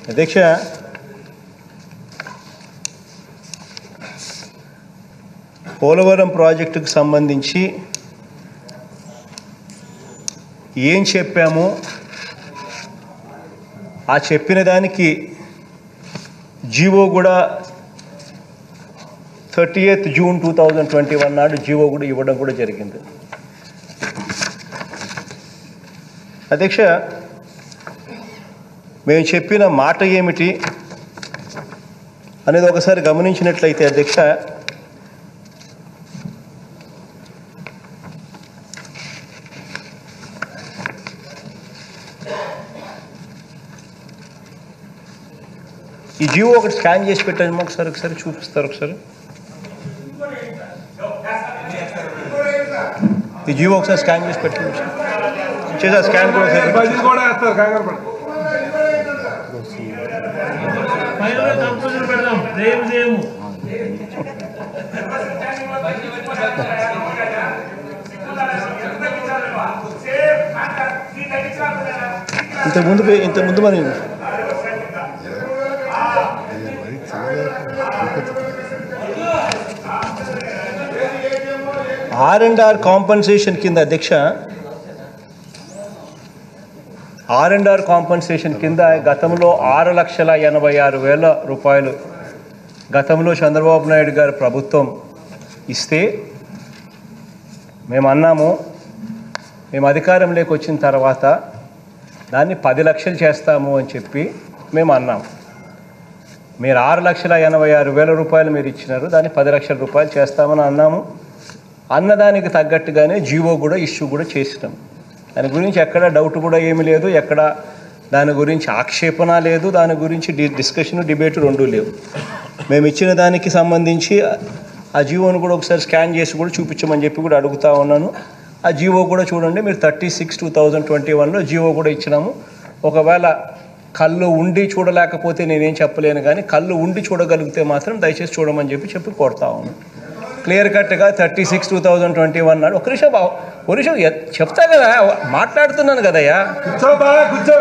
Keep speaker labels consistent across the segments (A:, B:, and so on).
A: అధ్యక్ష పోలవరం ప్రాజెక్టుకు సంబంధించి ఏం చెప్పామో ఆ చెప్పిన దానికి జీవో కూడా thirty eighth June two thousand twenty one నాడు జీవో కూడా ఇవ్వడం కూడా జరిగింది అధ్యక్ష మేము చెప్పిన మాట ఏమిటి అనేది ఒకసారి గమనించినట్లయితే అధ్యక్ష ఈ జియో ఒకటి స్కాన్ చేసి పెట్టండి ఒకసారి ఒకసారి చూపిస్తారు ఒకసారి ఈ జియో ఒకసారి స్కాన్ చేసి పెట్టండి చేసా స్కాన్ కూడా ఒకసారి పెట్టండి.
B: బడ్జెట్ కూడా వేస్తారు కంగారు పడ
C: ఫైనల్ కంక్లూజన్ పెడదాం రేపు చేయము
A: ఇంత ముందు ఇంత ముందు మరి ఆర్ అండ్ ఆర్ కాంపన్సేషన్ కింద అధ్యక్ష ఆర్ అండ్ ఆర్ కాంపన్సేషన్ కింద గతంలో ఆరు లక్షల ఎనభై ఆరు వేల రూపాయలు గతంలో చంద్రబాబు నాయుడు గారి ప్రభుత్వం ఇస్తే మేము అన్నాము మేము అధికారంలోకి వచ్చిన తర్వాత దాన్ని పది లక్షలు చేస్తాము అని చెప్పి మేము అన్నాం మీరు ఆరు లక్షల ఎనభై ఆరు వేల రూపాయలు మీరు ఇచ్చినారు దాన్ని పది లక్షల రూపాయలు చేస్తామని అన్నాము అన్నదానికి తగ్గట్టుగానే జీవో కూడా ఇష్యూ కూడా చేసినాం దాని గురించి ఎక్కడ డౌట్ కూడా ఏమీ లేదు ఎక్కడ దాని గురించి ఆక్షేపణ లేదు దాని గురించి డి డిస్కషన్ డిబేట్ రెండూ లేవు మేము ఇచ్చిన దానికి సంబంధించి ఆ జీవోను కూడా ఒకసారి స్కాన్ చేసి కూడా చూపించమని చెప్పి కూడా అడుగుతా ఉన్నాను ఆ జీవో కూడా చూడండి మీరు thirty six two thousand twenty వన్లో జీవో కూడా ఇచ్చినాము ఒకవేళ కళ్ళు ఉండి చూడలేకపోతే నేనేం చెప్పలేను కానీ కళ్ళు ఉండి చూడగలిగితే మాత్రం దయచేసి చూడమని చెప్పి చెప్పి కోరుతా ఉన్నాను క్లియర్ కట్గా thirty six two thousand twenty one నాడు ఒక నిమిషం బావ ఒక నిమిషం ఎ- చెప్తా కదా మాట్లాడుతున్నాను కదయ్యా
B: కూర్చో బాగా కూర్చో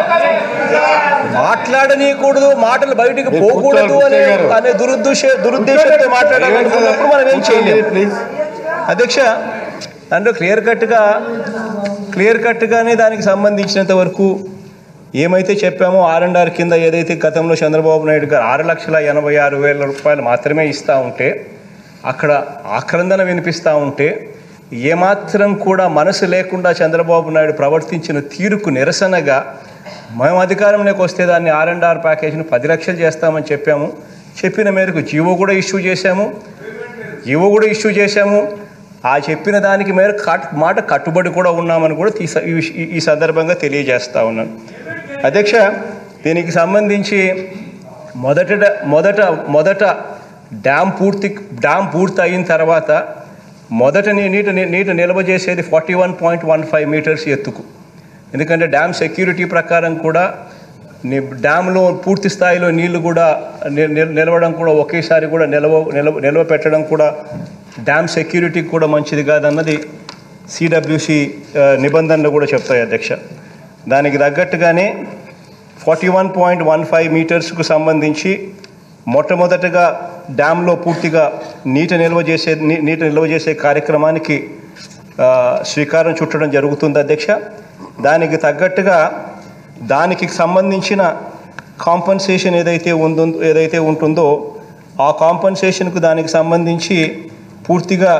A: మాట్లాడనీయకూడదు మాటలు బయటికి పోకూడదు అనే అనే దురుద్దేశ దురుద్దేశంతో మాట్లాడాలనుకున్నప్పుడు మనం ఏం చేయలేము అధ్యక్ష దాంట్లో క్లియర్ కట్గా క్లియర్ కట్గానే దానికి సంబంధించినంత వరకు ఏమైతే చెప్పామో ఆర్ అండ్ ఆర్ కింద ఏదైతే గతంలో చంద్రబాబు నాయుడు గారు ఆరు లక్షల ఎనభై ఆరు వేల రూపాయలు మాత్రమే ఇస్తూ ఉంటే అక్కడ ఆక్రందన వినిపిస్తూ ఉంటే ఏమాత్రం కూడా మనసు లేకుండా చంద్రబాబు నాయుడు ప్రవర్తించిన తీరుకు నిరసనగా మేము అధికారంలోకి వస్తే దాన్ని ఆర్ అండ్ ఆర్ ప్యాకేజీని పది లక్షలు చేస్తామని చెప్పాము చెప్పిన మేరకు జీవో కూడా ఇష్యూ చేశాము జీవో కూడా ఇష్యూ చేశాము ఆ చెప్పిన దానికి మేరకు కట్ మాట కట్టుబడి కూడా ఉన్నామని కూడా ఈ స- ఈ విష- ఈ- ఈ సందర్భంగా తెలియజేస్తా ఉన్నాను అధ్యక్ష దీనికి సంబంధించి మొదట మొదట మొదట డ్యామ్ పూర్తి డ్యామ్ పూర్తి అయిన తర్వాత మొదట నీ- నీటి నీటి నిల్వ చేసేది forty one point one five meters ఎత్తుకు ఎందుకంటే డ్యామ్ సెక్యూరిటీ ప్రకారం కూడా ని- డ్యామ్లో పూర్తి స్థాయిలో నీళ్లు కూడా ని- ని- నిలవడం కూడా ఒకేసారి కూడా నిలవ నిలవ నిల్వ పెట్టడం కూడా డ్యామ్ సెక్యూరిటీకి కూడా మంచిది కాదన్నది సిడబ్ల్యూసి నిబంధనలు కూడా చెప్తాయి అధ్యక్ష దానికి తగ్గట్టుగానే forty one point one five మీటర్స్కు సంబంధించి మొట్టమొదటగా డ్యాంలో పూర్తిగా నీటి నిల్వ చేసే నీ- నీటి నిల్వ చేసే కార్యక్రమానికి ఆ, శ్రీకారం చుట్టడం జరుగుతుంది అధ్యక్ష దానికి తగ్గట్టుగా దానికి సంబంధించిన కాంపన్సేషన్ ఏదైతే ఉందో ఏదైతే ఉంటుందో ఆ కాంపన్సేషన్కు దానికి సంబంధించి పూర్తిగా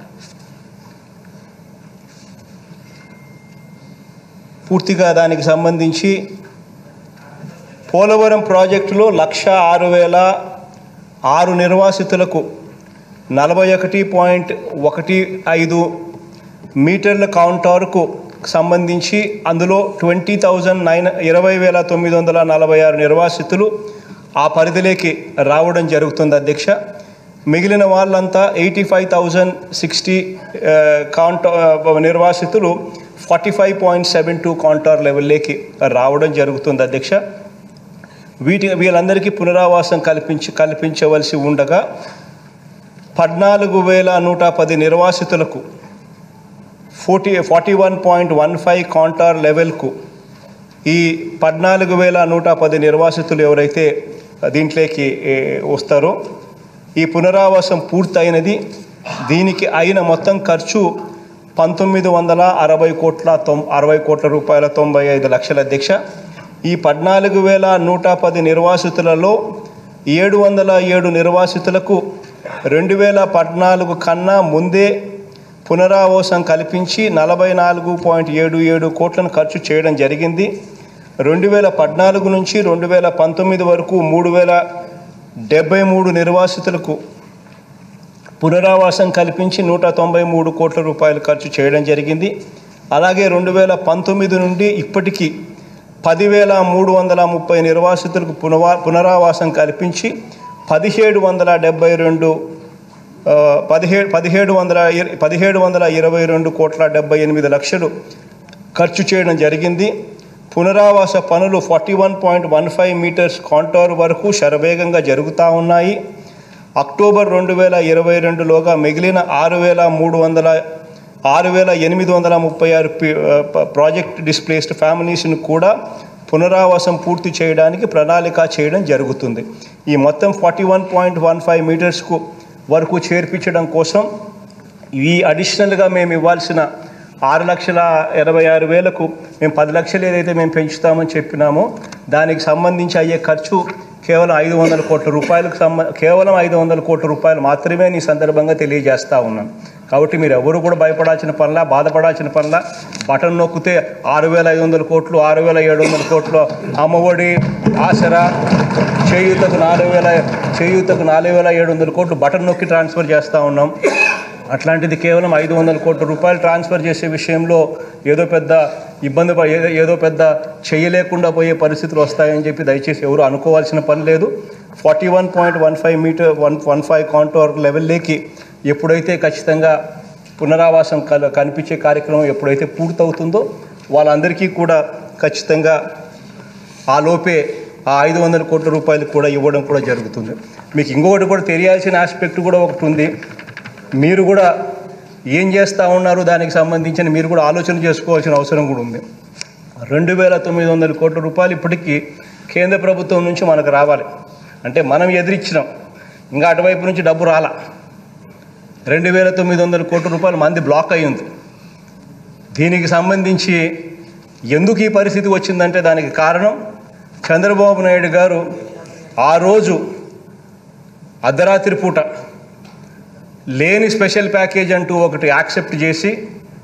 A: పూర్తిగా దానికి సంబంధించి పోలవరం ప్రాజెక్టులో లక్ష ఆరు వేల ఆరు నిర్వాసితులకు నలభై ఒకటి పాయింట్ ఒకటి ఐదు మీటర్ల కౌంటర్కు సంబంధించి అందులో ట్వంటీ థౌజండ్ నైన్ ఇరవై వేల తొమ్మిది వందల నలభై ఆరు నిర్వాసితులు ఆ పరిధిలోకి రావడం జరుగుతుంది అధ్యక్ష మిగిలిన వాళ్ళంతా ఎయిటీ ఫైవ్ థౌజండ్ సిక్స్టీ కౌంట నిర్వాసితులు forty five point seven two contour లెవెల్లోకి రావడం జరుగుతుంది అధ్యక్ష వీటి వీళ్ళందరికీ పునరావాసం కల్పించి కల్పించవలసి ఉండగా పద్నాలుగు వేల నూట పది నిర్వాసితులకు forty forty one point one five contour లెవెల్కు ఈ పద్నాలుగు వేల నూట పది నిర్వాసితులు ఎవరైతే దీంట్లోకి ఏ, వస్తారో ఈ పునరావాసం పూర్తయినది దీనికి అయిన మొత్తం ఖర్చు పంతొమ్మిది వందల అరవై కోట్ల తొం అరవై కోట్ల రూపాయల తొంభై ఐదు లక్షల అధ్యక్ష ఈ పద్నాలుగు వేల నూట పది నిర్వాసితులలో ఏడు వందల ఏడు నిర్వాసితులకు రెండు వేల పద్నాలుగు కన్నా ముందే పునరావాసం కల్పించి నలభై నాలుగు పాయింట్ ఏడు ఏడు కోట్లను ఖర్చు చేయడం జరిగింది రెండు వేల పద్నాలుగు నుంచి రెండు వేల పంతొమ్మిది వరకు మూడు వేల డెబ్బై మూడు నిర్వాసితులకు పునరావాసం కల్పించి నూట తొంభై మూడు కోట్ల రూపాయలు ఖర్చు చేయడం జరిగింది అలాగే రెండు వేల పంతొమ్మిది నుండి ఇప్పటికీ పదివేల మూడు వందల ముప్పై నిర్వాసితులకు పునవా పునరావాసం కల్పించి పదిహేడు వందల డెబ్బై రెండు ఆ, పదిహేడు పదిహేడు వందల ఇర- పదిహేడు వందల ఇరవై రెండు కోట్ల డెబ్బై ఎనిమిది లక్షలు ఖర్చు చేయడం జరిగింది పునరావాస పనులు forty one point one five meters contour వరకు శరవేగంగా జరుగుతూ ఉన్నాయి అక్టోబర్ రెండు వేల ఇరవై రెండులోగా మిగిలిన ఆరు వేల మూడు వందల ఆరు వేల ఎనిమిది వందల ముప్పై ఆరు పి- ఆ, ప- ప్రాజెక్ట్ డిస్ప్లేస్డ్ ఫ్యామిలీస్ను కూడా పునరావాసం పూర్తి చేయడానికి ప్రణాళిక చేయడం జరుగుతుంది ఈ మొత్తం forty one point one five మీటర్స్కు వరకు చేర్పించడం కోసం ఈ అడిషనల్గా మేము ఇవ్వాల్సిన ఆరు లక్షల ఇరవై ఆరు వేలకు మేము పది లక్షలు ఏదైతే మేము పెంచుతామని చెప్పినామో దానికి సంబంధించి అయ్యే ఖర్చు కేవలం ఐదు వందల కోట్ల రూపాయలకు సంబ కేవలం ఐదు వందల కోట్ల రూపాయలు మాత్రమే ఈ సందర్భంగా తెలియజేస్తా ఉన్నాం కాబట్టి మీరు ఎవరు కూడా భయపడాల్సిన పనిలా బాధపడాల్సిన పనిలా బటన్ నొక్కితే ఆరు వేల ఐదు వందల కోట్లు ఆరు వేల ఏడు వందల కోట్లు అమ్మఒడి ఆసరా చేయూతకు నాలుగు వేల చేయూతకు నాలుగు వేల ఏడు వందల కోట్లు బటన్ నొక్కి ట్రాన్స్ఫర్ చేస్తూ ఉన్నాం అట్లాంటిది కేవలం ఐదు వందల కోట్ల రూపాయలు ట్రాన్స్ఫర్ చేసే విషయంలో ఏదో పెద్ద ఇబ్బంది ప- ఏదో ఏదో పెద్ద చేయలేకుండా పోయే పరిస్థితులు వస్తాయని చెప్పి దయచేసి ఎవరు అనుకోవాల్సిన పని లేదు forty one point one five meter one one five contour లెవెల్లోకి ఎప్పుడైతే ఖచ్చితంగా పునరావాసం కల కనిపించే కార్యక్రమం ఎప్పుడైతే పూర్తవుతుందో వాళ్ళందరికీ కూడా ఖచ్చితంగా ఆ లోపే ఆ ఐదు వందల కోట్ల రూపాయలు కూడా ఇవ్వడం కూడా జరుగుతుంది మీకు ఇంకొకటి కూడా తెలియాల్సిన ఆస్పెక్ట్ కూడా ఒకటి ఉంది మీరు కూడా ఏం చేస్తూ ఉన్నారు దానికి సంబంధించిన మీరు కూడా ఆలోచన చేసుకోవాల్సిన అవసరం కూడా ఉంది రెండు వేల తొమ్మిది వందల కోట్ల రూపాయలు ఇప్పటికీ కేంద్ర ప్రభుత్వం నుంచి మనకు రావాలి అంటే మనం ఎదిరించినాం ఇంకా అటువైపు నుంచి డబ్బు రాలా రెండు వేల తొమ్మిది వందల కోట్ల రూపాయలు మంది బ్లాక్ అయ్యింది దీనికి సంబంధించి ఎందుకు ఈ పరిస్థితి వచ్చిందంటే దానికి కారణం చంద్రబాబు నాయుడు గారు ఆ రోజు అర్ధరాత్రి పూట లేని స్పెషల్ ప్యాకేజ్ అంటూ ఒకటి యాక్సెప్ట్ చేసి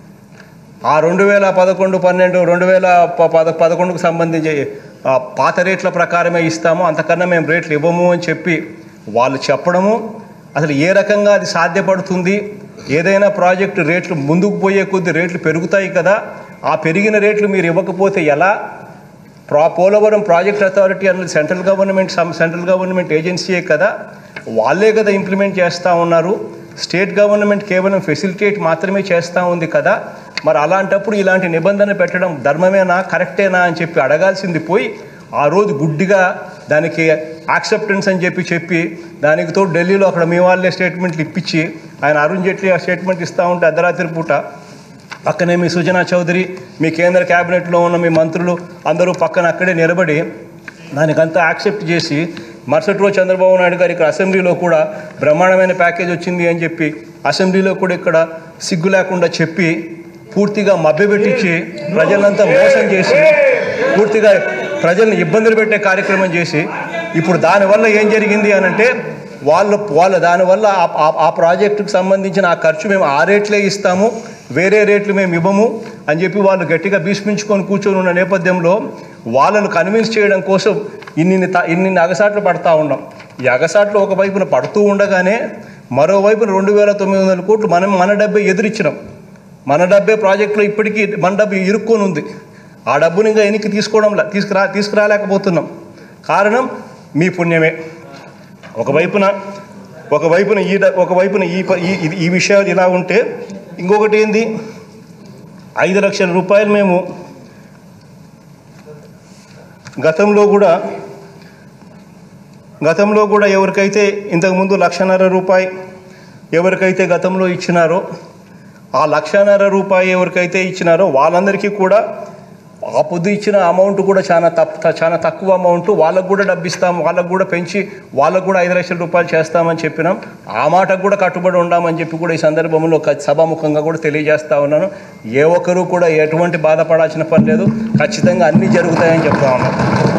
A: ఆ రెండు వేల పదకొండు పన్నెండు రెండు వేల ప- పద పదకొండుకు సంబంధించి ఆ, పాత రేట్ల ప్రకారమే ఇస్తాము అంతకన్నా మేము రేట్లు ఇవ్వము అని చెప్పి వాళ్ళు చెప్పడము అసలు ఏ రకంగా అది సాధ్యపడుతుంది ఏదైనా ప్రాజెక్టు రేట్లు ముందుకు పోయే కొద్ది రేట్లు పెరుగుతాయి కదా ఆ పెరిగిన రేట్లు మీరు ఇవ్వకపోతే ఎలా ప్రా పోలవరం ప్రాజెక్ట్ అథారిటీ అన్నది central government some central government ఏజెన్సీయే కదా వాళ్ళే కదా ఇంప్లిమెంట్ చేస్తూ ఉన్నారు స్టేట్ గవర్నమెంట్ కేవలం ఫెసిలిటేట్ మాత్రమే చేస్తూ ఉంది కదా మరి అలాంటప్పుడు ఇలాంటి నిబంధన పెట్టడం ధర్మమేనా కరెక్టేనా అని చెప్పి అడగాల్సింది పోయి ఆ రోజు గుడ్డిగా దానికి యాక్సెప్టెన్స్ అని చెప్పి చెప్పి దానికి తోడు ఢిల్లీలో అక్కడ మీ వాళ్ళే స్టేట్మెంట్లు ఇప్పించి ఆయన అరుణ్ జైట్లీ ఆ స్టేట్మెంట్ ఇస్తూ ఉంటే అర్ధరాత్రి పూట పక్కనే మీ సుజనా చౌదరి మీ కేంద్ర క్యాబినెట్లో ఉన్న మీ మంత్రులు అందరూ పక్కన అక్కడే నిలబడి దానికంతా యాక్సెప్ట్ చేసి మరుసటి రోజు చంద్రబాబు నాయుడు గారు ఇక్కడ అసెంబ్లీలో కూడా బ్రహ్మాండమైన ప్యాకేజ్ వచ్చింది అని చెప్పి అసెంబ్లీలో కూడా ఇక్కడ సిగ్గు లేకుండా చెప్పి పూర్తిగా మభ్యపెట్టించి ప్రజలంతా మోసం చేసి పూర్తిగా ప్రజల్ని ఇబ్బందులు పెట్టే కార్యక్రమం చేసి ఇప్పుడు దానివల్ల ఏం జరిగింది అని అంటే వాళ్ళు వాళ్ళ దానివల్ల ఆ- ఆ- ఆ ప్రాజెక్టుకు సంబంధించిన ఆ ఖర్చు మేము ఆ రేట్లే ఇస్తాము వేరే రేట్లు మేము ఇవ్వము అని చెప్పి వాళ్ళు గట్టిగా భీష్మించుకొని కూర్చొని ఉన్న నేపథ్యంలో వాళ్ళను కన్విన్స్ చేయడం కోసం ఇన్ని త- ఇన్ని అగసాట్లు పడతా ఉన్నాం ఈ అగసాట్లు ఒకవైపున పడుతూ ఉండగానే మరోవైపున రెండు వేల తొమ్మిది వందల కోట్లు మనం మన డబ్బే ఎదురిచ్చినాం మన డబ్బే ప్రాజెక్టులో ఇప్పటికీ మన డబ్బు ఇరుక్కొని ఉంది ఆ డబ్బుని ఇంకా వెనక్కి తీసుకోవడంలా తీసుకురా తీసుకురాలేకపోతున్నాం కారణం మీ పుణ్యమే ఒకవైపున ఒకవైపున ఈ డ- ఒకవైపున ఈ ప- ఈ ఇది- ఈ విషయాలు ఇలా ఉంటే ఇంకొకటి ఏంది ఐదు లక్షల రూపాయలు మేము గతంలో కూడా గతంలో కూడా ఎవరికైతే ఇంతకుముందు లక్షన్నర రూపాయి ఎవరికైతే గతంలో ఇచ్చినారో ఆ లక్షన్నర రూపాయి ఎవరికైతే ఇచ్చినారో వాళ్ళందరికీ కూడా ఆ పొద్దు ఇచ్చిన అమౌంట్ కూడా చాలా తప్ప చాలా తక్కువ అమౌంట్ వాళ్ళకు కూడా డబ్బు ఇస్తాం వాళ్ళకు కూడా పెంచి వాళ్ళకు కూడా ఐదు లక్షల రూపాయలు చేస్తామని చెప్పినాం ఆ మాటకు కూడా కట్టుబడి ఉండామని చెప్పి కూడా ఈ సందర్భంలో క- సభాముఖంగా కూడా తెలియజేస్తా ఉన్నాను ఏ ఒక్కరూ కూడా ఎటువంటి బాధపడాల్సిన పని లేదు ఖచ్చితంగా అన్నీ జరుగుతాయని చెప్తా ఉన్నాను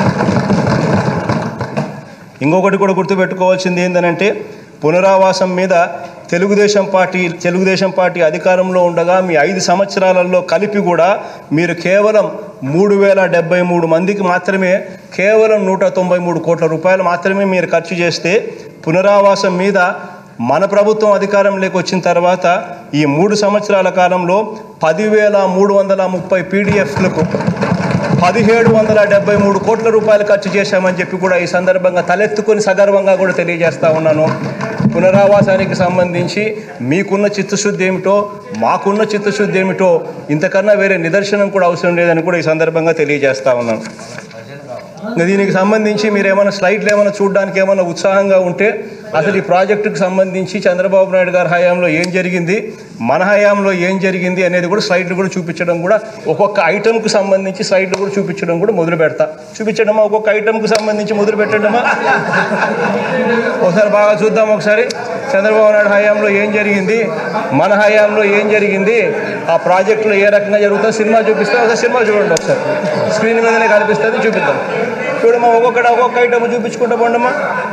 A: ఇంకొకటి కూడా గుర్తుపెట్టుకోవాల్సింది ఏంటంటే పునరావాసం మీద తెలుగుదేశం పార్టీ తెలుగుదేశం పార్టీ అధికారంలో ఉండగా మీ ఐదు సంవత్సరాలలో కలిపి కూడా మీరు కేవలం మూడు వేల డెబ్బై మూడు మందికి మాత్రమే కేవలం నూట తొంభై మూడు కోట్ల రూపాయలు మాత్రమే మీరు ఖర్చు చేస్తే పునరావాసం మీద మన ప్రభుత్వం అధికారంలోకి వచ్చిన తర్వాత ఈ మూడు సంవత్సరాల కాలంలో పదివేల మూడు వందల ముప్పై పీడిఎఫ్లకు పదిహేడు వందల డెబ్బై మూడు కోట్ల రూపాయలు ఖర్చు చేశామని చెప్పి కూడా ఈ సందర్భంగా తలెత్తుకొని సగర్వంగా కూడా తెలియజేస్తా ఉన్నాను పునరావాసానికి సంబంధించి మీకున్న చిత్తశుద్ధి ఏమిటో మాకున్న చిత్తశుద్ధి ఏమిటో ఇంతకన్నా వేరే నిదర్శనం కూడా అవసరం లేదని కూడా ఈ సందర్భంగా తెలియజేస్తా ఉన్నాను ఇంకా దీనికి సంబంధించి మీరు ఏమైనా స్లైడ్లు ఏమైనా చూడడానికి ఏమైనా ఉత్సాహంగా ఉంటే అసలు ఈ ప్రాజెక్టుకు సంబంధించి చంద్రబాబు నాయుడు గారి హయాంలో ఏం జరిగింది మన హయాంలో ఏం జరిగింది అనేది కూడా స్లైడ్లు కూడా చూపించడం కూడా ఒక్కొక్క ఐటమ్కు సంబంధించి స్లైడ్లు కూడా చూపించడం కూడా మొదలు పెడతా చూపించడమా ఒక్కొక్క ఐటమ్కు సంబంధించి మొదలు పెట్టడమా ఒకసారి బాగా చూద్దాం ఒకసారి చంద్రబాబు నాయుడు హయాంలో ఏం జరిగింది మన హయాంలో ఏం జరిగింది ఆ ప్రాజెక్టులో ఏ రకంగా జరుగుతుందో సినిమా చూపిస్తే ఒకసారి సినిమా చూడండి ఒకసారి స్క్రీన్ మీదనే కనిపిస్తుంది చూపిద్దాం చూడమ్మా ఒక్కొక్కటి ఒక్కొక్క ఐటమ్ చూపించుకుంటా పోండమ్మా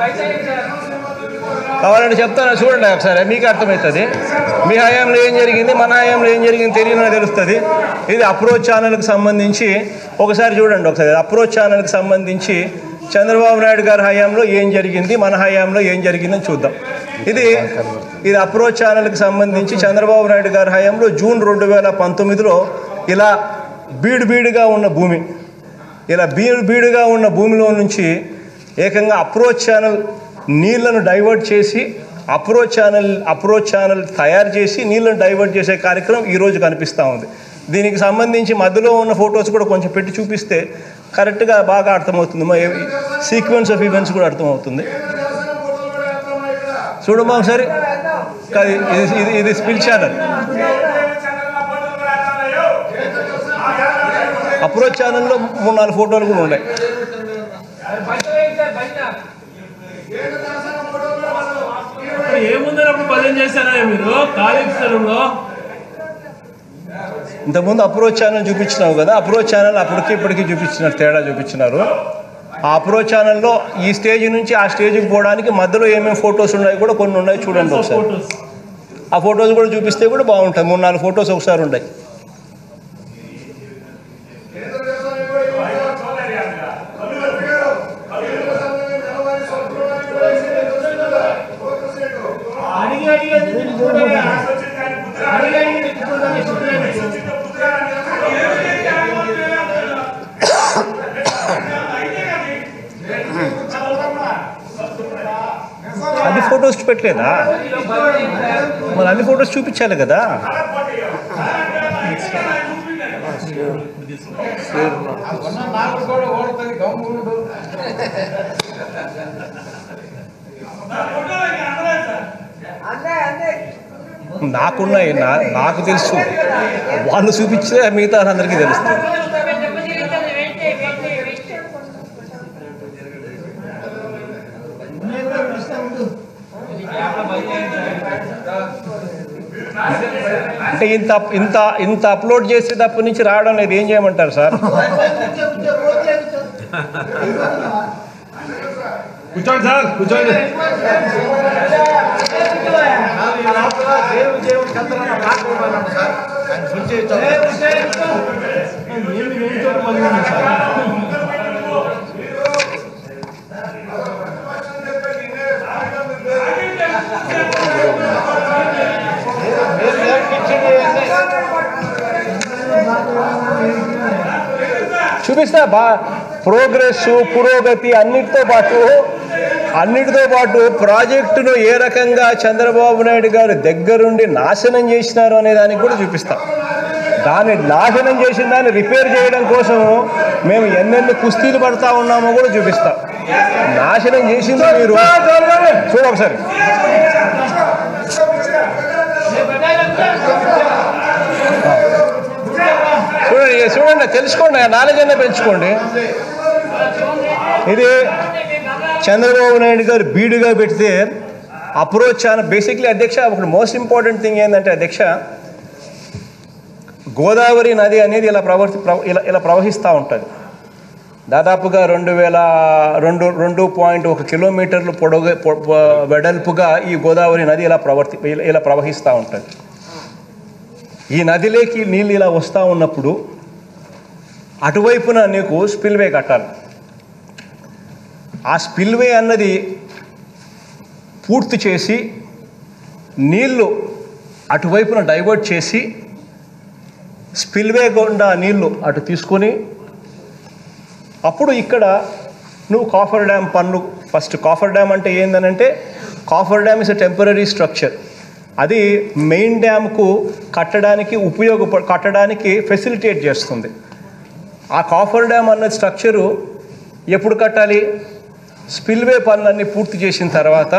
A: కావాలంటే చెప్తాను చూడండి ఒకసారి మీకు అర్థమవుతుంది మీ హయాంలో ఏం జరిగింది మన హయాంలో ఏం జరిగింది తెలియని తెలుస్తుంది ఇది అప్రోచ్ ఛానల్కి సంబంధించి ఒకసారి చూడండి ఒకసారి అప్రోచ్ ఛానల్కి సంబంధించి చంద్రబాబు నాయుడు గారి హయాంలో ఏం జరిగింది మన హయాంలో ఏం జరిగిందని చూద్దాం ఇది ఇది అప్రోచ్ ఛానల్కి సంబంధించి చంద్రబాబు నాయుడు గారి హయాంలో జూన్ రెండు వేల పంతొమ్మిదిలో ఇలా బీడు బీడుగా ఉన్న భూమి ఇలా బీడు బీడుగా ఉన్న భూమిలో నుంచి ఏకంగా అప్రోచ్ ఛానల్ నీళ్లను డైవర్ట్ చేసి అప్రోచ్ ఛానల్ అప్రోచ్ ఛానల్ తయారు చేసి నీళ్లను డైవర్ట్ చేసే కార్యక్రమం ఈరోజు కనిపిస్తూ ఉంది దీనికి సంబంధించి మధ్యలో ఉన్న ఫొటోస్ కూడా కొంచెం పెట్టి చూపిస్తే కరెక్ట్గా బాగా అర్థమవుతుంది మా సీక్వెన్స్ ఆఫ్ ఈవెంట్స్ కూడా అర్థమవుతుంది చూడమ్మా ఒకసారి కాదు ఇది ఇది ఇది స్పిల్ ఛానల్ అప్రోచ్ ఛానల్లో మూడు నాలుగు ఫోటోలు కూడా ఉన్నాయి
C: అప్పుడు ఏముందని అప్పుడు భజన చేశారా మీరు ఖాళీ స్థలంలో
A: ఇంతకుముందు అప్రోచ్ ఛానల్ చూపించినావు కదా అప్రోచ్ ఛానల్ అప్పటికి ఇప్పటికి చూపించిన తేడా చూపించినారు ఆ అప్రోచ్ ఛానల్లో ఈ స్టేజ్ నుంచి ఆ స్టేజ్కి పోవడానికి మధ్యలో ఏమేమి ఫొటోస్ ఉన్నాయి కూడా కొన్ని ఉన్నాయి చూడండి ఒకసారి
C: ఫోటోస్
A: ఆ ఫొటోస్ కూడా చూపిస్తే కూడా బాగుంటుంది మూడు నాలుగు ఫొటోస్ ఒకసారి ఉన్నాయి
C: అడిగి అడిగి అది తిప్పుకోవడమే. అడిగి అడిగి తిప్పుకోవడమే.
A: అన్ని ఫొటోస్ పెట్టలేదా మరి అన్ని ఫొటోస్ చూపించాలి కదా నాకున్నాయి నా నాకు తెలుసు వాళ్ళు చూపించే మిగతా అందరికీ తెలుస్తుంది అంటే ఇంత ఇంత ఇంత అప్లోడ్ చేసేటప్పటి నుంచి రావడం లేదు ఏం చేయమంటారు సార్
B: కూర్చోండి సార్ కూర్చోండి
A: చూపిస్తా బా ప్రోగ్రెస్ పురోగతి అన్నిటితో పాటు అన్నిటితో పాటు ప్రాజెక్టును ఏ రకంగా చంద్రబాబు నాయుడు గారు దగ్గరుండి నాశనం చేసినారు అనే దానికి కూడా చూపిస్తా దాన్ని నాశనం చేసిన దాన్ని రిపేర్ చేయడం కోసం మేము ఎన్నెన్ని కుస్తీలు పడతా ఉన్నామో కూడా చూపిస్తా నాశనం చేసింది మీరు చూడ ఒకసారి చూడండి చూడండి చూడండి తెలుసుకోండి నాలెడ్జ్ అన్న పెంచుకోండి ఇది చంద్రబాబు నాయుడు గారు బీడుగా పెడితే అప్రోచ్ చాలా బేసిక్లీ అధ్యక్ష ఒక మోస్ట్ ఇంపార్టెంట్ థింగ్ ఏంటంటే అధ్యక్ష గోదావరి నది అనేది ఇలా ప్రవర్తి ప్రవ- ఇలా ఇలా ప్రవహిస్తూ ఉంటుంది దాదాపుగా రెండు వేల రెండు రెండు పాయింట్ ఒక కిలోమీటర్లు పొడవు పొ- పొ- వెడల్పుగా ఈ గోదావరి నది ఇలా ప్రవర్తి ఇలా- ఇలా ప్రవహిస్తూ ఉంటుంది ఈ నదిలోకి నీళ్ళు ఇలా వస్తూ ఉన్నప్పుడు అటువైపున నీకు స్పిల్వే కట్టాలి ఆ స్పిల్వే అన్నది పూర్తి చేసి నీళ్లు అటువైపున డైవర్ట్ చేసి స్పిల్వే గుండా నీళ్లు అటు తీసుకొని అప్పుడు ఇక్కడ నువ్వు కాఫర్ డ్యామ్ పన్ను ఫస్ట్ కాఫర్ డ్యామ్ అంటే ఏందనంటే coffer dam is a temporary structure అది మెయిన్ డ్యామ్కు కట్టడానికి ఉపయోగప కట్టడానికి ఫెసిలిటేట్ చేస్తుంది ఆ కాఫర్ డ్యామ్ అన్న స్ట్రక్చరు ఎప్పుడు కట్టాలి స్పిల్వే పనులన్నీ పూర్తి చేసిన తర్వాత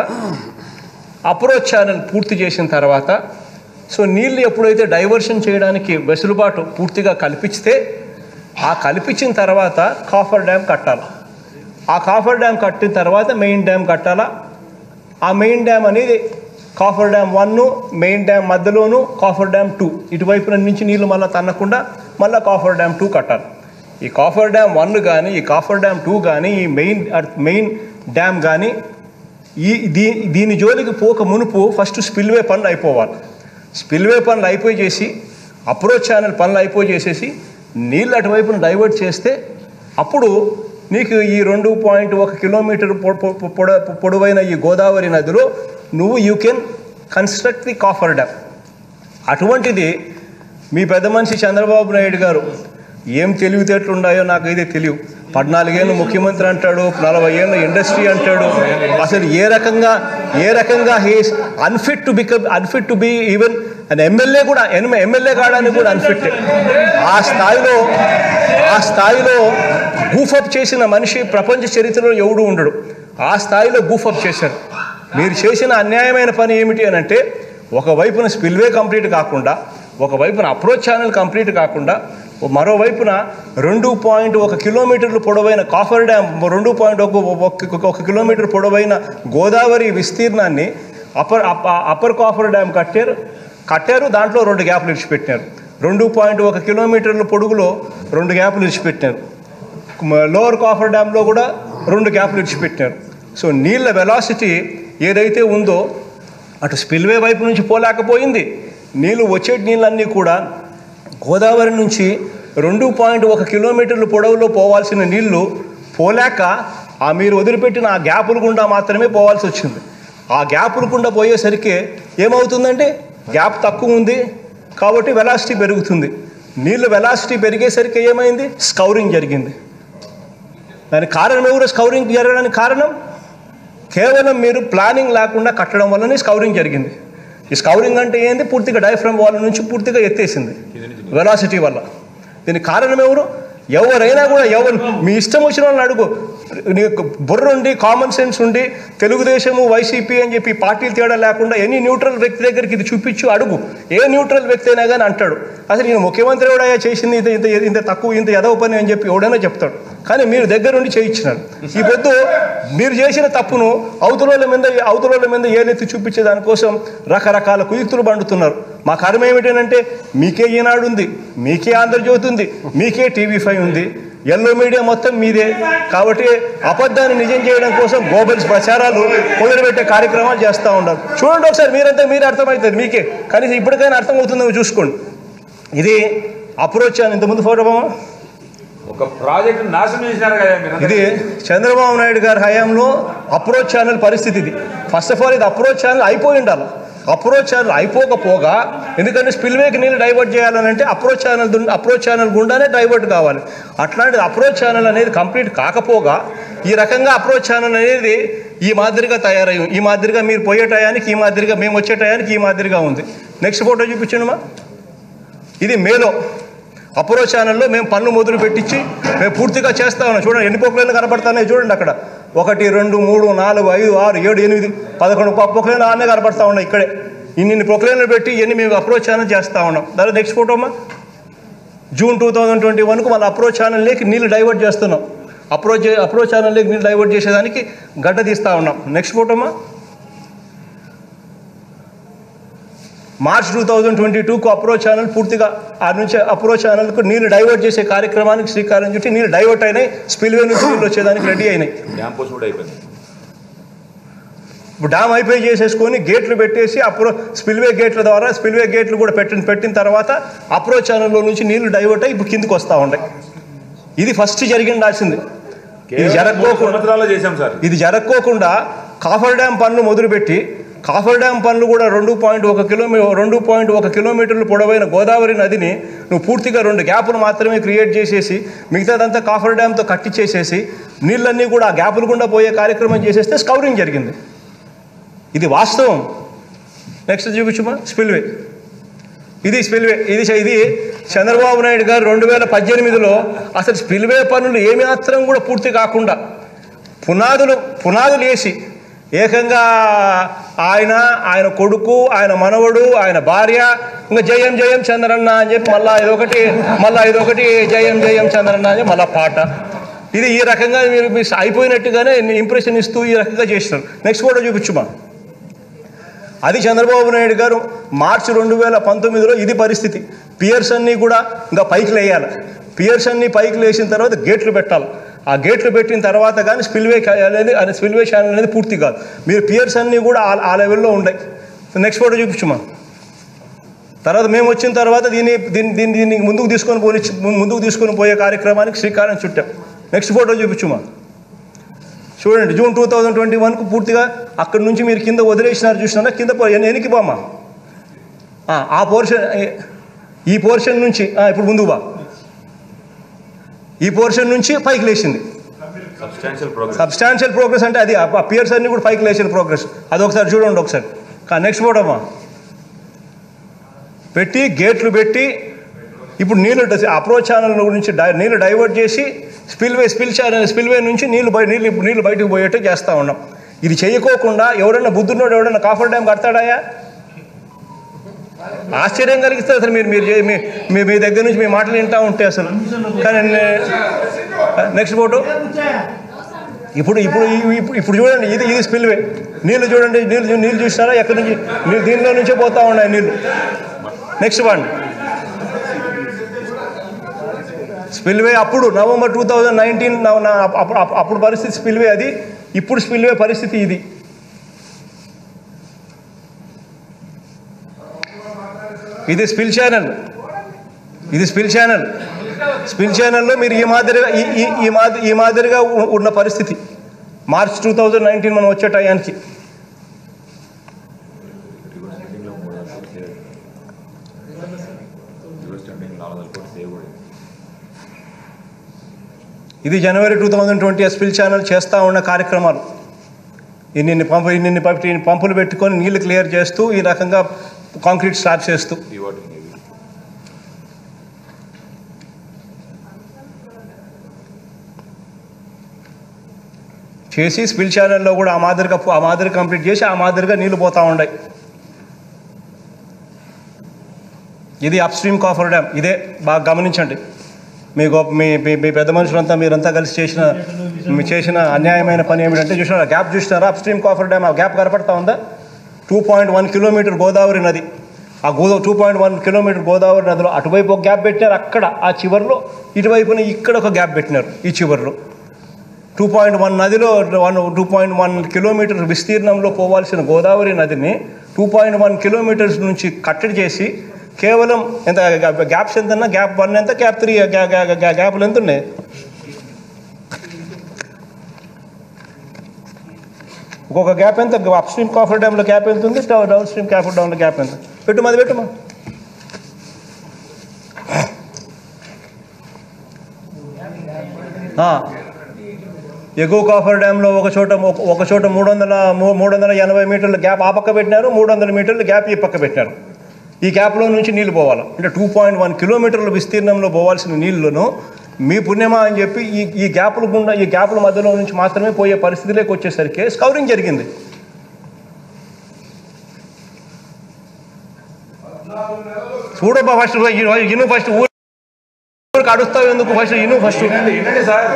A: అప్రోచ్ ఛానల్ పూర్తి చేసిన తర్వాత సో నీళ్ళు ఎప్పుడైతే డైవర్షన్ చేయడానికి వెసులుబాటు పూర్తిగా కల్పిస్తే ఆ కల్పించిన తర్వాత కాఫర్ డ్యామ్ కట్టాలి ఆ కాఫర్ డ్యామ్ కట్టిన తర్వాత మెయిన్ డ్యామ్ కట్టాలా ఆ మెయిన్ డ్యామ్ అనేది coffer dam one main dam మధ్యలోను కాఫర్ డ్యామ్ టూ ఇటువైపున నుంచి నీళ్లు మళ్ళీ తన్నకుండా మళ్ళీ కాఫర్ డ్యామ్ టూ కట్టాలి ఈ కాఫర్ డ్యామ్ వన్ కానీ ఈ కాఫర్ డ్యామ్ టూ కానీ ఈ మెయిన్ మెయిన్ డ్యామ్ కానీ ఈ దీ దీని జోలికి పోక మునుపు ఫస్ట్ స్పిల్వే పనులు అయిపోవాలి స్పిల్వే పనులు అయిపోయి చేసి అప్రోచ్ ఛానల్ పనులు అయిపోయి చేసేసి నీళ్ళు అటువైపున డైవర్ట్ చేస్తే అప్పుడు నీకు ఈ రెండు పాయింట్ ఒక కిలోమీటర్ పొ- పొ- పొ- పొడ పొడవైన ఈ గోదావరి నదిలో నువ్వు you can construct the coffer dam అటువంటిది మీ పెద్ద మనిషి చంద్రబాబు నాయుడు గారు ఏం తెలివితేటలు ఉన్నాయో నాకు అయితే తెలియదు పద్నాలుగేళ్ళు ముఖ్యమంత్రి అంటాడు నలభై ఏళ్ళ ఇండస్ట్రీ అంటాడు అసలు ఏ రకంగా ఏ రకంగా he's unfit to become unfit to be even and MLA కూడా ఎమ్మెల్యే కావడానికి కూడా అన్ఫిట్ ఆ స్థాయిలో ఆ స్థాయిలో గూఫప్ చేసిన మనిషి ప్రపంచ చరిత్రలో ఎవడు ఉండడు ఆ స్థాయిలో గూఫప్ చేశారు మీరు చేసిన అన్యాయమైన పని ఏమిటి అని అంటే ఒకవైపున స్పిల్వే కంప్లీట్ కాకుండా ఒకవైపున అప్రోచ్ ఛానల్ కంప్లీట్ కాకుండా మరోవైపున రెండు పాయింట్ ఒక కిలోమీటర్లు పొడవైన కాఫర్ డ్యామ్ రెండు పాయింట్ ఒక ఒక- ఒక కిలోమీటర్ పొడవైన గోదావరి విస్తీర్ణాన్ని అప్పర్ అప్ప- అప్పర్ కాఫర్ డ్యామ్ కట్టారు కట్టారు దాంట్లో రెండు గ్యాప్లు ఇడిచిపెట్టారు రెండు పాయింట్ ఒక కిలోమీటర్ల పొడుగులో రెండు గ్యాప్లు ఇడిచిపెట్టారు మ- లోవర్ కాఫర్ డ్యామ్లో కూడా రెండు గ్యాప్లు ఇడిచిపెట్టారు సో నీళ్ళ వెలాసిటీ ఏదైతే ఉందో అటు స్పిల్వే వైపు నుంచి పోలేకపోయింది నీళ్ళు వచ్చే నీళ్ళన్నీ కూడా గోదావరి నుంచి రెండు పాయింట్ ఒక కిలోమీటర్ల పొడవులో పోవాల్సిన నీళ్లు పోలేక ఆ మీరు వదిలిపెట్టిన ఆ గ్యాపుల గుండా మాత్రమే పోవాల్సి వచ్చింది ఆ గ్యాపుల గుండా పోయేసరికి ఏమవుతుందంటే గ్యాప్ తక్కువ ఉంది కాబట్టి వెలాసిటీ పెరుగుతుంది నీళ్ళు వెలాసిటీ పెరిగేసరికి ఏమైంది స్కౌరింగ్ జరిగింది దానికి కారణం ఎవరు స్కౌరింగ్ జరగడానికి కారణం కేవలం మీరు ప్లానింగ్ లేకుండా కట్టడం వల్లనే స్కౌరింగ్ జరిగింది ఈ స్కౌరింగ్ అంటే ఏంది పూర్తిగా డైఫ్రమ్ వాల్ నుంచి పూర్తిగా ఎత్తేసింది వెలాసిటీ వల్ల దీనికి కారణం ఎవరు ఎవరైనా కూడా ఎవరు మీ ఇష్టం వచ్చిన వాళ్ళని అడుగు నీకు బుర్ర ఉండి కామన్ సెన్స్ ఉండి తెలుగుదేశము వైసీపీ అని చెప్పి పార్టీలు తేడా లేకుండా ఎనీ న్యూట్రల్ వ్యక్తి దగ్గరికి ఇది చూపించు అడుగు ఏ న్యూట్రల్ వ్యక్తి అయినా కానీ అంటాడు అసలు నేను ముఖ్యమంత్రి ఎవడయ్యా చేసింది ఇంత ఇంత ఇంత తక్కువ ఇంత ఎదవ పని అని చెప్పి ఎవడైనా చెప్తాడు కానీ మీరు దగ్గరుండి చేయించినారు ఈ పొద్దు మీరు చేసిన తప్పును అవతలోళ్ళ మీద అవతలోళ్ళ మీద ఏలెత్తి చూపించే దానికోసం రకరకాల కుయుక్తులు పండుతున్నారు మా కర్మ ఏమిటంటే మీకే ఈనాడు ఉంది మీకే ఆంధ్రజ్యోతి ఉంది మీకే టీవీ ఫైవ్ ఉంది ఎల్లో మీడియా మొత్తం మీదే కాబట్టి అబద్ధాన్ని నిజం చేయడం కోసం గోబల్స్ ప్రచారాలు మొదలుపెట్టే కార్యక్రమాలు చేస్తూ ఉన్నారు చూడండి ఒకసారి మీరంతా మీరే అర్థమవుతుంది మీకే కనీసం ఇప్పటికైనా అర్థమవుతుందో చూసుకోండి ఇది అప్రోచ్ అని ఇంతకుముందు ఫోటో బామా
D: ఒక ప్రాజెక్ట్ నాశనం చేసినారు కదా మీరు
A: ఇది చంద్రబాబు నాయుడు గారి హయాంలో అప్రోచ్ ఛానల్ పరిస్థితి ఇది ఫస్ట్ ఆఫ్ ఆల్ ఇది అప్రోచ్ ఛానల్ అయిపోయి ఉండాలి అప్రోచ్ ఛానల్ అయిపోకపోగా ఎందుకంటే స్పిల్వేకి నీళ్ళు డైవర్ట్ చేయాలని అంటే అప్రోచ్ ఛానల్ దున్- అప్రోచ్ ఛానల్ గుండానే డైవర్ట్ కావాలి అట్లాంటిది అప్రోచ్ ఛానల్ అనేది కంప్లీట్ కాకపోగా ఈ రకంగా అప్రోచ్ ఛానల్ అనేది ఈ మాదిరిగా తయారై ఈ మాదిరిగా మీరు పోయే టయానికి ఈ మాదిరిగా మేము వచ్చే టయానికి ఈ మాదిరిగా ఉంది నెక్స్ట్ ఫోటో చూపించండి మా ఇది మేలో అప్రో ఛానల్లో మేము పన్ను మొదలు పెట్టించి మేము పూర్తిగా చేస్తా ఉన్నాం చూడండి ఎన్ని పొక్కలేలు కనపడుతున్నాయి చూడండి అక్కడ ఒకటి రెండు మూడు నాలుగు ఐదు ఆరు ఏడు ఎనిమిది పదకొండు పొక్కలేలు ఆనే కనపడతా ఉన్నాయి ఇక్కడే ఇన్ని ఇన్ని పొక్కలేలు పెట్టి ఇవన్నీ మేము అప్రోచ్ ఛానల్ చేస్తా ఉన్నాం దాని నెక్స్ట్ ఫోటో అమ్మా జూన్ టూ థౌజండ్ ట్వంటీ వన్కు మళ్ళీ అప్రోచ్ ఛానల్లోకి నీళ్ళు డైవర్ట్ చేస్తున్నాం అప్రోచ్ అప్రోచ్ ఛానల్లోకి నీళ్ళు డైవర్ట్ చేసేదానికి గడ్డ తీస్తూ ఉన్నాం నెక్స్ట్ ఫోటోమా మార్చ్ టూ థౌజండ్ ట్వంటీ టూకు అప్రోచ్ ఛానల్ పూర్తిగా ఆ నుంచి అప్రోచ్ ఛానల్కు నీళ్ళు డైవర్ట్ చేసే కార్యక్రమానికి శ్రీకారం చుట్టి నీళ్ళు డైవర్ట్ అయినాయి స్పిల్వే నుంచి నీళ్ళు వచ్చేదానికి రెడీ అయినాయి
D: డ్యామ్ పోస్ట్ కూడా అయిపోయింది
A: ఇప్పుడు డ్యామ్ అయిపోయి చేసేసుకొని గేట్లు పెట్టేసి అప్రో స్పిల్వే గేట్ల ద్వారా స్పిల్వే గేట్లు కూడా పెట్టిన పెట్టిన తర్వాత అప్రోచ్ ఛానల్లో నుంచి నీళ్లు డైవర్ట్ అయ్యి ఇప్పుడు కిందికి వస్తూ ఉన్నాయి ఇది ఫస్ట్ జరిగిండాల్సింది ఇది
D: కేవలం మూడు
A: జరగకోకుండా
D: సంవత్సరాల్లో చేశాం సార్
A: ఇది జరగకోకుండా కాఫర్ డ్యామ్ పనులు మొదలుపెట్టి కాఫర్ డ్యామ్ పనులు కూడా రెండు పాయింట్ ఒక కిలోమీ రెండు పాయింట్ ఒక కిలోమీటర్లు పొడవైన గోదావరి నదిని నువ్వు పూర్తిగా రెండు గ్యాపులు మాత్రమే క్రియేట్ చేసేసి మిగతాదంతా కాఫర్ డ్యామ్తో కట్టించేసేసి నీళ్ళన్నీ కూడా ఆ గ్యాపులు గుండా పోయే కార్యక్రమం చేసేస్తే స్కౌరింగ్ జరిగింది ఇది వాస్తవం నెక్స్ట్ చూపించుమా స్పిల్వే ఇది స్పిల్వే ఇది ఇది చంద్రబాబు నాయుడు గారు రెండు వేల పద్దెనిమిదిలో అసలు స్పిల్వే పనులు ఏమి మాత్రం కూడా పూర్తి కాకుండా పునాదులు పునాదులు వేసి ఏకంగా ఆయన ఆయన కొడుకు ఆయన మనవడు ఆయన భార్య ఇంకా జయం జయం చంద్రన్న అని చెప్పి మళ్ళా ఇదొకటి మళ్ళా ఇదొకటి జయం జయం చంద్రన్న అని చెప్పి మళ్ళా పాట ఇది ఈ రకంగా మీరు మీరు అయిపోయినట్టుగానే ఇంప్రెషన్ ఇస్తూ ఈ రకంగా చేసినారు నెక్స్ట్ ఫోటో చూపించుమా అది చంద్రబాబు నాయుడు గారు మార్చి రెండు వేల పంతొమ్మిదిలో ఇది పరిస్థితి పియర్స్ అన్నీ కూడా ఇంకా పైకి లేయాలి పియర్స్ అన్నీ పైకి లేచిన తర్వాత గేట్లు పెట్టాలి ఆ గేట్లు పెట్టిన తర్వాత కానీ స్పిల్వే అనేది అది స్పిల్వే ఛానల్ అనేది పూర్తి కాదు మీరు పియర్స్ అన్నీ కూడా ఆ- ఆ లెవెల్లో ఉన్నాయి నెక్స్ట్ ఫోటో చూపించుమా తర్వాత మేము వచ్చిన తర్వాత దీన్ని దీన్ని దీన్ని దీన్ని ముందుకు తీసుకొని పోని ముందుకు తీసుకొని పోయే కార్యక్రమానికి శ్రీకారం చుట్టాం నెక్స్ట్ ఫోటో చూపించుమా చూడండి జూన్ టూ థౌజండ్ ట్వంటీ వన్కు పూర్తిగా అక్కడి నుంచి మీరు కింద వదిలేసినారు చూసినారా కింద పో- ఎన్ని- ఎనికి పోమా ఆ, ఆ పోర్షన్ ఈ పోర్షన్ నుంచి ఆ, ఇప్పుడు ముందుకు బా ఈ పోర్షన్ నుంచి పైకి లేచింది
D: సబ్స్టాన్షియల్ ప్రోగ్రెస్
A: సబ్స్టాన్షియల్ ప్రోగ్రెస్ అంటే అది ఆ పియర్స్ అన్ని కూడా పైకి లేచిన ప్రోగ్రెస్ అది ఒకసారి చూడండి ఒకసారి నెక్స్ట్ ఫోటోమా పెట్టి గేట్లు పెట్టి ఇప్పుడు నీళ్ళు అప్రోచ్ ఛానల్ నుంచి డై నీళ్ళు డైవర్ట్ చేసి స్పిల్వే స్పిల్ ఛానల్ స్పిల్వే నుంచి నీళ్ళు బయ నీళ్ళు నీళ్ళు బయటకు పోయేట్టు చేస్తూ ఉన్నాం ఇది చేయకోకుండా ఎవడన్నా బుద్ధున్నోడు ఎవడన్నా కాఫర్ డ్యామ్ కడతాడాయా ఆశ్చర్యం కలిగిస్తుంది అసలు మీరు మీరు చే- మీ మీ మీ దగ్గర నుంచి మీ మాటలు వింటూ ఉంటే అసలు కానీ నెక్స్ట్ ఫోటో ఇప్పుడు ఇప్పుడు ఈ- ఇప్పుడు ఇప్పుడు చూడండి ఇది ఇది స్పిల్వే నీళ్ళు చూడండి నీళ్ళు చూ- నీళ్ళు చూసినారా ఎక్కడి నుంచి నీళ్ళు దీనిలో నుంచే పోతా ఉన్నాయి నీళ్ళు నెక్స్ట్ వన్ స్పిల్వే అప్పుడు నవంబర్ టూ థౌజండ్ నైన్టీన్ అప్పుడు అప్పుడు పరిస్థితి స్పిల్వే అది ఇప్పుడు స్పిల్వే పరిస్థితి ఇది ఇది స్పిల్ ఛానల్ ఇది స్పిల్ ఛానల్ స్పిల్ ఛానల్లో మీరు ఈ మాదిరిగా ఈ ఈ- ఈ మాదిరి ఈ మాదిరిగా ఉ- ఉన్న పరిస్థితి మార్చ్ టూ థౌజండ్ నైన్టీన్ మనం వచ్చే టయానికి ఇది జనవరి two thousand twenty spill channel చేస్తూ ఉన్న కార్యక్రమాలు ఇన్ని పంపు ఇన్ని పంపు ఇన్ని పంపులు పెట్టుకొని నీళ్లు క్లియర్ చేస్తూ ఈ రకంగా కాంక్రీట్ స్లాబ్స్ వేస్తూ చేసి స్పిల్ ఛానల్లో కూడా ఆ మాదిరిగా ఆ మాదిరి కంప్లీట్ చేసి ఆ మాదిరిగా నీళ్లు పోతూ ఉన్నాయి ఇది అప్ స్ట్రీమ్ కాఫర్ డ్యామ్ ఇదే బాగా గమనించండి మీ గొప్ప మీ మీ మీ పెద్ద మనుషులంతా మీరంతా కలిసి చేసిన మీ చేసిన అన్యాయమైన పని ఏమిటంటే చూసినారా గ్యాప్ చూసినారా అప్ స్ట్రీమ్ కాఫర్ డ్యామ్ ఆ గ్యాప్ కనపడతా ఉందా two point one kilometre Godavari నది ఆ గోదా two point one kilometre Godavari నదిలో అటువైపు ఒక గ్యాప్ పెట్టినారు అక్కడ ఆ చివరిలో ఇటువైపున ఇక్కడ ఒక గ్యాప్ పెట్టినారు ఈ చివరిలో టూ పాయింట్ వన్ నదిలో one two point one kilometre విస్తీర్ణంలో పోవాల్సిన గోదావరి నదిని టూ పాయింట్ వన్ కిలోమీటర్స్ నుంచి కట్టడి చేసి కేవలం ఎంత గ్యాప్స్ ఎంత గ్యాప్ వన్ ఎంత గ్యాప్ త్రీ గ్యాప్లు ఎంత ఉన్నాయి ఒక్కొక్క గ్యాప్ ఎంత అప్ స్ట్రీమ్ కాఫర్ డ్యామ్లో గ్యాప్ ఎంత ఉంది డౌన్ స్ట్రీమ్ కాఫర్ డ్యామ్లో గ్యాప్ ఎంత పెట్టు మాది పెట్టుమా ఆ. ఎగువ కాఫర్ డ్యాంలో ఒక చోట ఒక- ఒక చోట మూడు వందల మూ- మూడు వందల ఎనభై మీటర్ల గ్యాప్ ఆ పక్క పెట్టినారు మూడు వందల మీటర్ల గ్యాప్ ఈ పక్క పెట్టినారు ఈ గ్యాప్లో నుంచి నీళ్లు పోవాలి అంటే టూ పాయింట్ వన్ కిలోమీటర్ల విస్తీర్ణంలో పోవాల్సిన నీళ్లను మీ పుణ్యమా అని చెప్పి ఈ ఈ గ్యాపుల గుండా ఈ గ్యాపుల మధ్యలో నుంచి మాత్రమే పోయే పరిస్థితిలోకి వచ్చేసరికి స్కౌరింగ్ జరిగింది చూడబ్బా ఫస్ట్ ఇను ఫస్ట్ ఊరికి అడుస్తావు ఎందుకు ఫస్ట్ ఇను ఫస్ట్
D: వినండి వినండి సార్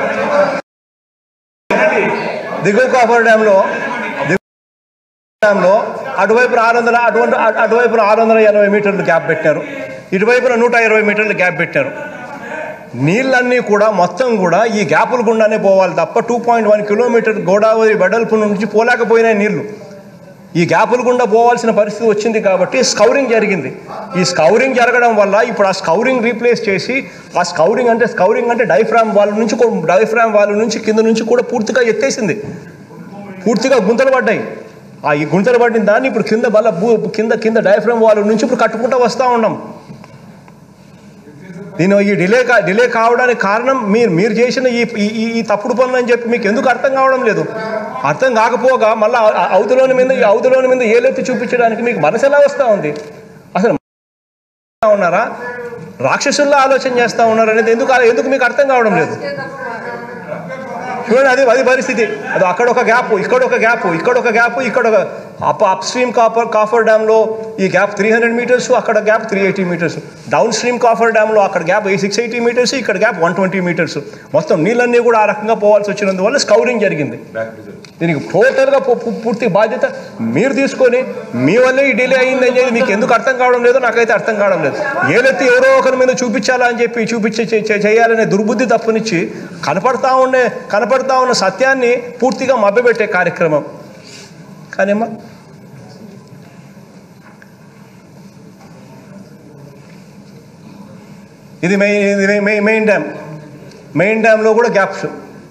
A: దిగువ కాఫర్ డ్యాంలో దిగువ డ్యాంలో అటువైపున ఆరు వందల అటువంటి అటు- అటువైపున ఆరు వందల ఎనభై మీటర్లు గ్యాప్ పెట్టారు ఇటువైపున నూట ఇరవై మీటర్లు గ్యాప్ పెట్టారు నీళ్ళన్నీ కూడా మొత్తం కూడా ఈ గ్యాపుల గుండానే పోవాలి తప్ప two point one kilometre Godavari వెడల్పు నుంచి పోలేకపోయినాయి నీళ్లు ఈ గ్యాపుల గుండా పోవాల్సిన పరిస్థితి వచ్చింది కాబట్టి స్కౌరింగ్ జరిగింది ఈ స్కౌరింగ్ జరగడం వల్ల ఇప్పుడు ఆ స్కౌరింగ్ రీప్లేస్ చేసి ఆ స్కౌరింగ్ అంటే స్కౌరింగ్ అంటే డైఫ్రామ్ వాళ్ళ నుంచి కూ- డైఫ్రామ్ వాళ్ళ నుంచి కింద నుంచి కూడా పూర్తిగా ఎత్తేసింది పూర్తిగా గుంతలు పడ్డాయి ఆ ఈ గుంతలు పడిన దాన్ని ఇప్పుడు కింద బల భూ కింద కింద డయాఫ్రామ్ వాళ్ళ నుంచి ఇప్పుడు కట్టుకుంటూ వస్తూ ఉన్నాం దీని ఈ డిలే కా డిలే కావడానికి కారణం మీరు మీరు చేసిన ఈ ఈ- ఈ ఈ తప్పుడు పనులు అని చెప్పి మీకు ఎందుకు అర్థం కావడం లేదు అర్థం కాకపోగా మళ్ళీ అవతలోని మీద ఈ అవతలోని మీద ఏలెత్తి చూపించడానికి మీకు మనసు ఎలా వస్తూ ఉంది అసలు ఉన్నారా రాక్షసుల్లో ఆలోచన చేస్తూ ఉన్నారు అనేది ఎందుకు ఎందుకు మీకు అర్థం కావడం లేదు చూడండి అది అది పరిస్థితి అది అక్కడ ఒక గ్యాప్ ఇక్కడ ఒక గ్యాప్ ఇక్కడ ఒక గ్యాప్ ఇక్కడ ఒక up up stream coffer coffer డ్యామ్లో ఈ గ్యాప్ త్రీ హండ్రెడ్ మీటర్స్ అక్కడ gap three eighty metres down stream coffer డ్యామ్లో అక్కడ గ్యాప్ సిక్స్ ఎయిటీ మీటర్స్ ఇక్కడ గ్యాప్ వన్ ట్వంటీ మీటర్స్ మొత్తం నీళ్ళన్నీ కూడా ఆ రకంగా పోవాల్సి వచ్చినందువల్ల స్కౌరింగ్ జరిగింది దీనికి టోటల్గా పూ- పూ- పూర్తి బాధ్యత మీరు తీసుకొని మీ వల్లే ఈ డిలే అయింది అనేది మీకు ఎందుకు అర్థం కావడం లేదో నాకైతే అర్థం కావడం లేదు ఏలెత్తి ఎవరో ఒకరి మీద చూపించాలా అని చెప్పి చూపించే చే- చే- చేయాలనే దుర్బుద్ధి తప్పనిచ్చి కనపడతా ఉండే కనపడతా ఉన్న సత్యాన్ని పూర్తిగా మభ్యపెట్టే కార్యక్రమం కానీమ్మా ఇది మెయిన్ ఇది మెయిన్ మెయిన్ డ్యామ్ మెయిన్ డ్యామ్లో కూడా గ్యాప్స్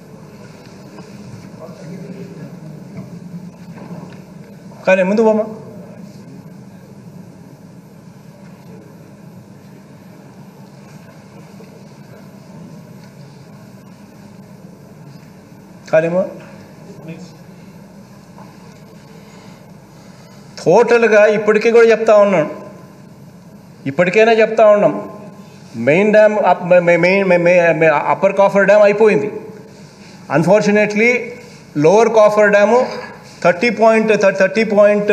A: కానీ ముందు బొమ్మ కాలేమో టోటల్గా ఇప్పటికీ కూడా చెప్తా ఉన్నాను ఇప్పటికైనా చెప్తా ఉన్నాం మెయిన్ డ్యామ్ అప్- మె- మెయిన్ మె- మె- అప్పర్ కాఫర్ డ్యామ్ అయిపోయింది unfortunately lower coffer dam thirty point thirty point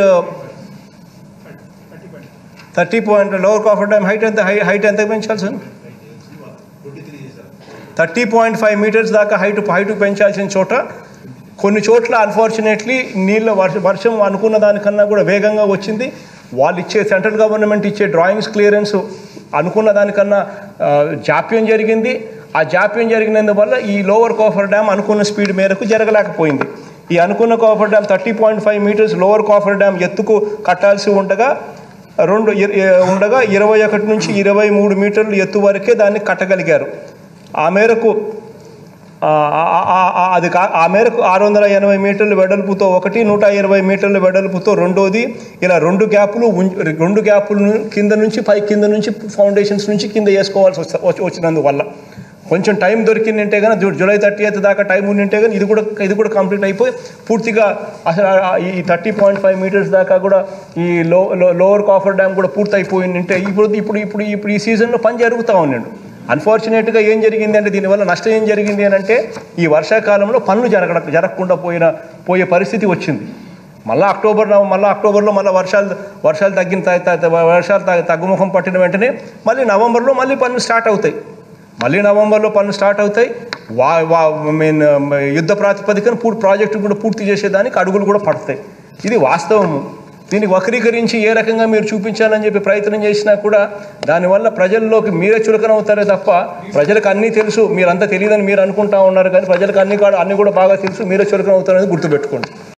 A: thirty point lower coffer dam height ఎంత హై హైట్ ఎంత పెంచాల్సి థర్టీ పాయింట్ ఫైవ్ మీటర్స్ దాకా హైట్ హైట్ పెంచాల్సిన చోట కొన్ని చోట్ల అన్ఫార్చునేట్లీ నీళ్ళ వర్ష వర్షం అనుకున్న దానికన్నా కూడా వేగంగా వచ్చింది వాళ్ళు ఇచ్చే సెంట్రల్ గవర్నమెంట్ ఇచ్చే డ్రాయింగ్స్ క్లియరెన్స్ అనుకున్న దానికన్నా ఆ, జాప్యం జరిగింది ఆ జాప్యం జరిగినందువల్ల ఈ లోవర్ కాఫర్ డ్యామ్ అనుకున్న స్పీడ్ మేరకు జరగలేకపోయింది ఈ అనుకున్న coffer dam thirty point five metres lower coffer dam ఎత్తుకు కట్టాల్సి ఉండగా రెండు ఇర- ఇ- ఉండగా ఇరవై ఒకటి నుంచి ఇరవై మూడు మీటర్లు ఎత్తు వరకే దాన్ని కట్టగలిగారు ఆ మేరకు ఆ, ఆ- ఆ- ఆ- అది కా ఆ మేరకు ఆరు వందల ఎనభై మీటర్ల వెడల్పుతో ఒకటి నూట ఇరవై మీటర్ల వెడల్పుతో రెండోది ఇలా రెండు గ్యాపులు ఉం- రెండు గ్యాపులు కింద నుంచి పై కింద నుంచి ఫౌండేషన్స్ నుంచి కింద వేసుకోవాల్సి వస్త- వచ్చి వచ్చినందువల్ల కొంచెం టైం దొరికిందంటే కానీ జూ- జూలై థర్టీ ఎయిత్ దాకా టైం ఉండింటే కానీ ఇది కూడా ఇది కూడా కంప్లీట్ అయిపోయి పూర్తిగా అసలు ఆ- ఆ- ఈ థర్టీ పాయింట్ ఫైవ్ మీటర్స్ దాకా కూడా ఈ లో లో- లోవర్ కాఫర్ డ్యామ్ కూడా పూర్తి అయిపోయిందంటే ఇప్పుడు ఇప్పుడు ఇప్పుడు ఇప్పుడు ఈ సీజన్లో పని జరుగుతూ ఉన్నాడు అన్ఫార్చునేట్గా ఏం జరిగింది అంటే దీనివల్ల నష్టం ఏం జరిగింది అని అంటే ఈ వర్షాకాలంలో పనులు జరగ జరగకుండా పోయిన పోయే పరిస్థితి వచ్చింది మళ్ళీ అక్టోబర్ నవ- మళ్ళీ అక్టోబర్లో మళ్ళీ వర్షాలు వర్షాలు తగ్గిన త- త- త- వర్షాలు తగ్గ- తగ్గుముఖం పట్టిన వెంటనే మళ్ళీ నవంబర్లో మళ్ళీ పనులు స్టార్ట్ అవుతాయి మళ్ళీ నవంబర్లో పనులు స్టార్ట్ అవుతాయి వా వా మీన్ యుద్ధ ప్రాతిపదికన పూర్తి ప్రాజెక్టు కూడా పూర్తి చేసేదానికి అడుగులు కూడా పడతాయి ఇది వాస్తవము దీన్ని వక్రీకరించి ఏ రకంగా మీరు చూపించాలని చెప్పి ప్రయత్నం చేసినా కూడా దానివల్ల ప్రజల్లోకి మీరే చులకన అవుతారే తప్ప ప్రజలకు అన్నీ తెలుసు మీరంతా తెలియదని మీరు అనుకుంటా ఉన్నారు కానీ ప్రజలకు అన్ని కూడా అన్నీ కూడా బాగా తెలుసు మీరే చులకన అవుతారనేది గుర్తుపెట్టుకోండి